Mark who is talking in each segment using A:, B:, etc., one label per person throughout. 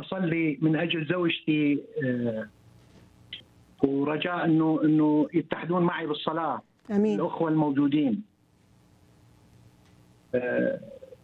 A: اصلي من اجل زوجتي آه، ورجاء انه انه يتحدون معي بالصلاه
B: امين
A: الاخوه الموجودين آه،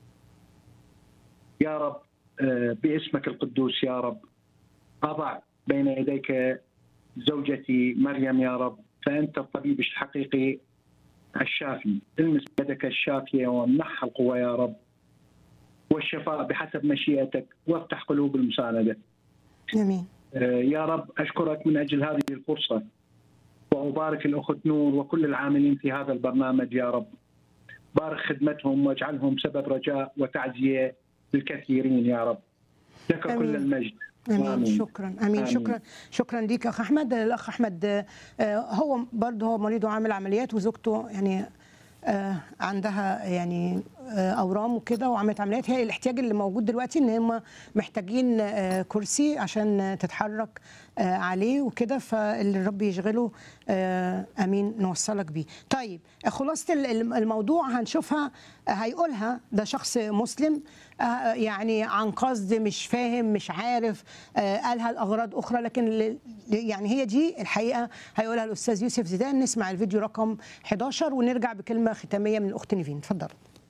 A: يا رب آه، باسمك القدوس يا رب اضع بين يديك زوجتي مريم يا رب فانت الطبيب الحقيقي الشافي المس يدك الشافيه وامنحها القوه يا رب والشفاء بحسب مشيئتك وافتح قلوب المسانده
B: امين
A: آه، يا رب اشكرك من اجل هذه الفرصه وابارك الاخت نور وكل العاملين في هذا البرنامج يا رب بارك خدمتهم واجعلهم سبب رجاء وتعزيه للكثيرين يا رب لك
B: آمين.
A: كل المجد
B: امين
A: آمين.
B: شكرا امين
A: آمين.
B: شكرا شكرا ليك اخ احمد الاخ احمد آه، هو برضه هو مريض وعامل عمليات وزوجته يعني آه، عندها يعني آه، اورام وكده وعملت عمليات هي الاحتياج اللي موجود دلوقتي ان هم محتاجين آه، كرسي عشان تتحرك آه، عليه وكده فاللي الرب يشغله آه، امين نوصلك بيه طيب خلاصه ال- ال- الموضوع هنشوفها آه، هيقولها ده شخص مسلم آه، يعني عن قصد مش فاهم مش عارف آه، قالها لاغراض اخرى لكن ل- يعني هي دي الحقيقه هيقولها الاستاذ يوسف زيدان نسمع الفيديو رقم 11 ونرجع بكلمه ختاميه من الاخت نيفين اتفضل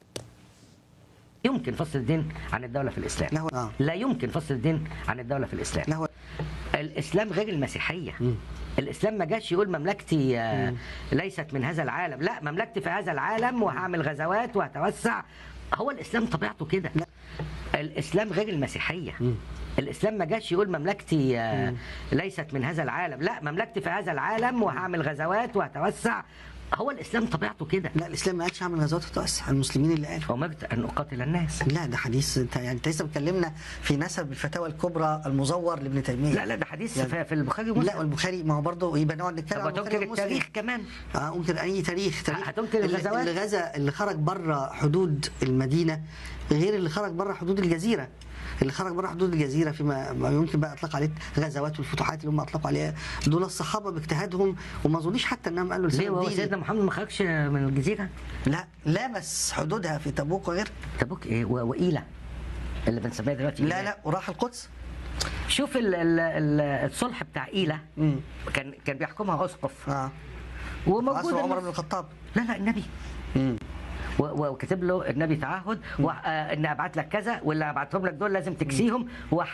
C: يمكن فصل الدين عن الدولة في الإسلام
D: لا هو آه.
C: لا يمكن فصل الدين عن الدولة في الإسلام
D: لا هو
C: الإسلام غير المسيحية الإسلام ما جاش يقول مملكتي آه، ليست من هذا العالم لا مملكتي في هذا العالم وهعمل غزوات وهتوسع هو الإسلام طبيعته كده
D: لا.
C: الإسلام غير المسيحية الإسلام ما جاش يقول مملكتي آه، ليست من هذا العالم لا مملكتي في هذا العالم وهعمل غزوات وهتوسع هو الإسلام طبيعته كده
D: لا الاسلام ما قالش اعمل غزوات وتوسع المسلمين اللي قالوا
C: أمرت أن أقاتل الناس
D: لا ده حديث انت يعني انت لسه بتكلمنا في نسب الفتاوى الكبرى المزور لابن تيميه
C: لا لا ده حديث
D: يعني-
C: في في البخاري
D: لا
C: ومسلم
D: والبخاري ما هو برضه يبقى نقعد نتكلم
C: طب
D: عن البخاري
C: هتنكر
D: ومسلم.
C: التاريخ كمان
D: اه انكر اي تاريخ تاريخ
C: هتنكر
D: اللي-
C: الغزوات؟
D: اللي غزا اللي خرج بره حدود المدينه غير اللي خرج بره حدود الجزيره اللي خرج بره حدود الجزيره فيما ما يمكن بقى اطلق عليه غزوات والفتوحات اللي هم اطلقوا عليها دول الصحابه باجتهادهم وما اظنش حتى انهم قالوا
C: ليه
D: لسبب
C: وهو
D: ديني.
C: سيدنا محمد ما خرجش من الجزيره
D: لا لمس حدودها في تبوك وغير
C: تبوك ايه و- وإيلة اللي بنسميها دلوقتي
D: لا
C: إيلة.
D: لا وراح القدس
C: شوف ال ال ال الصلح بتاع إيلة
D: امم
C: كان كان بيحكمها اسقف
D: اه
C: وموجود
D: عصر عمر
C: النص.
D: بن الخطاب
C: لا لا النبي
D: امم
C: و- و- وكتب له النبي تعهد و- آه، ان ابعت لك كذا واللي ابعتهم لك دول لازم تكسيهم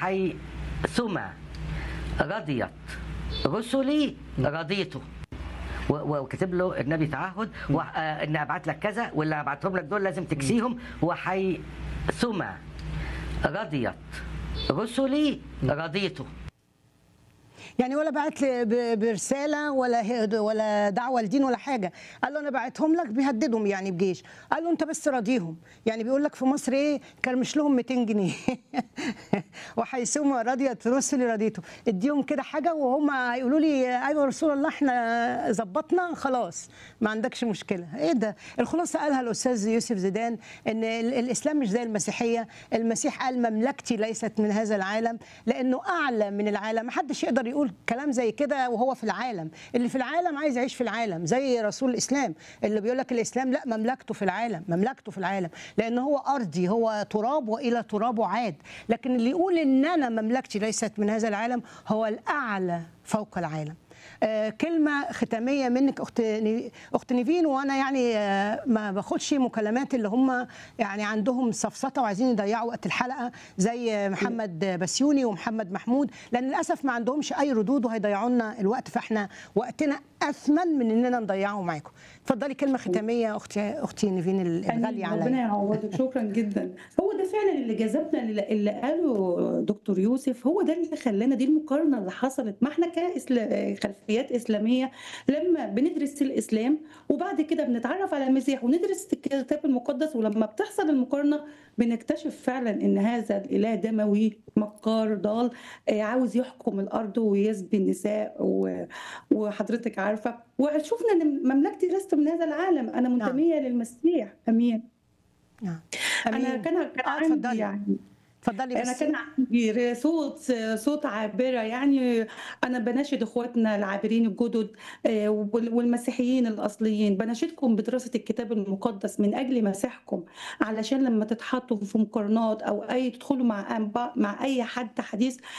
C: وحيثما رضيت رسلي رضيته و- و- وكتب له النبي تعهد و- آه، ان ابعت لك كذا واللي ابعتهم لك دول لازم تكسيهم وحيثما رضيت رسلي رضيته
B: يعني ولا بعت لي ب- برساله ولا هي- ولا دعوه لدين ولا حاجه قال له انا بعتهم لك بيهددهم يعني بجيش قال له انت بس راضيهم يعني بيقول لك في مصر ايه كرمش لهم 200 جنيه وحيثما رضيت رسلي رضيته اديهم كده حاجه وهم هيقولوا لي ايوه يا رسول الله احنا ظبطنا خلاص ما عندكش مشكله ايه ده الخلاصه قالها الاستاذ يوسف زيدان ان ال- الاسلام مش زي المسيحيه المسيح قال مملكتي ليست من هذا العالم لانه اعلى من العالم محدش يقدر يقول كلام زي كده وهو في العالم اللي في العالم عايز يعيش في العالم زي رسول الاسلام اللي بيقول لك الاسلام لا مملكته في العالم مملكته في العالم لان هو ارضي هو تراب والى ترابه عاد لكن اللي يقول ان انا مملكتي ليست من هذا العالم هو الاعلى فوق العالم آه، كلمة ختامية منك أخت ني- أخت نيفين وأنا يعني آه، ما باخدش مكالمات اللي هم يعني عندهم سفسطة وعايزين يضيعوا وقت الحلقة زي محمد بسيوني ومحمد محمود لأن للأسف ما عندهمش أي ردود وهيضيعوا لنا الوقت فإحنا وقتنا أثمن من إننا نضيعه معاكم. اتفضلي كلمة ختامية أختي أختي نيفين الغالية
E: ربنا
B: عليا.
E: يعوضك شكرا جدا هو ده فعلا اللي جذبنا اللي اللي قاله دكتور يوسف هو ده اللي خلانا دي المقارنه اللي حصلت ما احنا كخلفيات اسلاميه لما بندرس الاسلام وبعد كده بنتعرف على المسيح وندرس الكتاب المقدس ولما بتحصل المقارنه بنكتشف فعلا ان هذا الاله دموي مكار ضال آه، عاوز يحكم الارض ويسبي النساء و- وحضرتك عارفه وشفنا ان مملكتي لست من هذا العالم انا منتميه للمسيح امين
B: نعم.
E: انا
B: أمين.
E: كان كان
B: آه،
E: عندي
B: اتفضلي.
E: يعني
B: اتفضلي
E: انا
B: بس
E: كان عندي صوت صوت عابره يعني انا بناشد اخواتنا العابرين الجدد آه، وال- والمسيحيين الاصليين بناشدكم بدراسه الكتاب المقدس من اجل مسيحكم علشان لما تتحطوا في مقارنات او اي تدخلوا مع أنبا- مع اي حد حديث